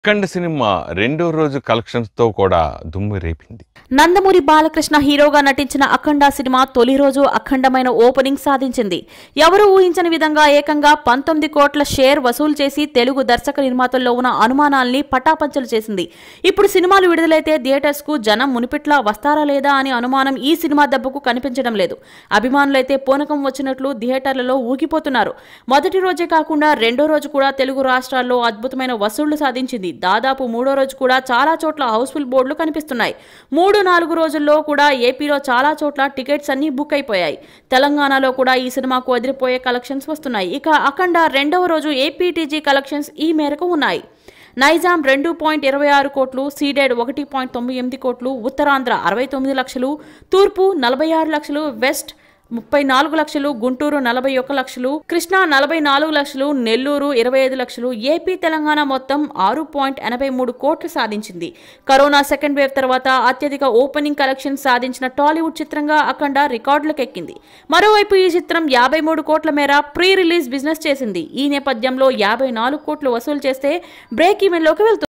అఖండ cinema రెండో రోజు collections తో కూడా దుమ్ము రేపింది నందమూరి బాలకృష్ణ హీరోగా నటించిన అఖండ సినిమా తొలి రోజు అఖండమైన ఓపెనింగ్ సాధించింది ఎవరు ఊహించని విధంగా ఏకంగా పంతొమ్మిది కోట్ల షేర్ వసూలు చేసి తెలుగు దర్శక నిర్మాతల్లో ఉన్న అనుమానాల్ని పటాపంచలు చేసింది ఇప్పుడు సినిమాలు విడుదలైతే థియేటర్స్ కు జనం మునిపిట్లా వస్తారా లేదా అని అనుమానం ఈ సినిమా దెబ్బకు కనిపించడం లేదు అభిమానులైతే పూనకం వచ్చినట్లు థియేటర్లలో ఊగిపోతున్నారు మొదటి రోజే కాకుండా రెండో రోజు కూడా తెలుగు రాష్ట్రాల్లో అద్భుతమైన వసూళ్లు సాధించింది దాదాపు మూడో రోజు కూడా చాలా చోట్ల హౌస్ఫుల్ బోర్డులు కనిపిస్తున్నాయి మూడు నాలుగు రోజుల్లో కూడా ఏపీలో చాలా చోట్ల టికెట్స్ అన్ని బుక్ అయిపోయాయి తెలంగాణలో కూడా ఈ సినిమాకు అదిరిపోయే కలెక్షన్స్ వస్తున్నాయి ఇక అఖండ రెండవ రోజు ఏపీటీజీ కలెక్షన్స్ ఈ మేరకు ఉన్నాయి నైజాం రెండు పాయింట్ ఇరవై ఆరు కోట్లు సీడెడ్ ఒకటి పాయింట్ తొమ్మిది ఎనిమిది కోట్లు ఉత్తరాంధ్ర అరవై తొమ్మిది లక్షలు తూర్పు నలభై ఆరు లక్షలు వెస్ట్ ముప్పై నాలుగు లక్షలు గుంటూరు నలభై ఒక్క లక్షలు కృష్ణా నలభై నాలుగు లక్షలు నెల్లూరు ఇరవై ఐదు లక్షలు ఏపీ తెలంగాణ మొత్తం ఆరు పాయింట్ ఎనభై మూడు కోట్లు సాధించింది కరోనా సెకండ్ వేవ్ తర్వాత అత్యధిక ఓపెనింగ్ కలెక్షన్ సాధించిన టాలీవుడ్ చిత్రంగా అఖండ రికార్డులకు ఎక్కింది మరోవైపు ఈ చిత్రం యాభై మూడు కోట్ల మేర ప్రీ రిలీజ్ బిజినెస్ చేసింది ఈ నేపథ్యంలో యాభై నాలుగు కోట్లు వసూలు చేస్తే బ్రేక్ ఈవెన్లోకి వెళ్తుంది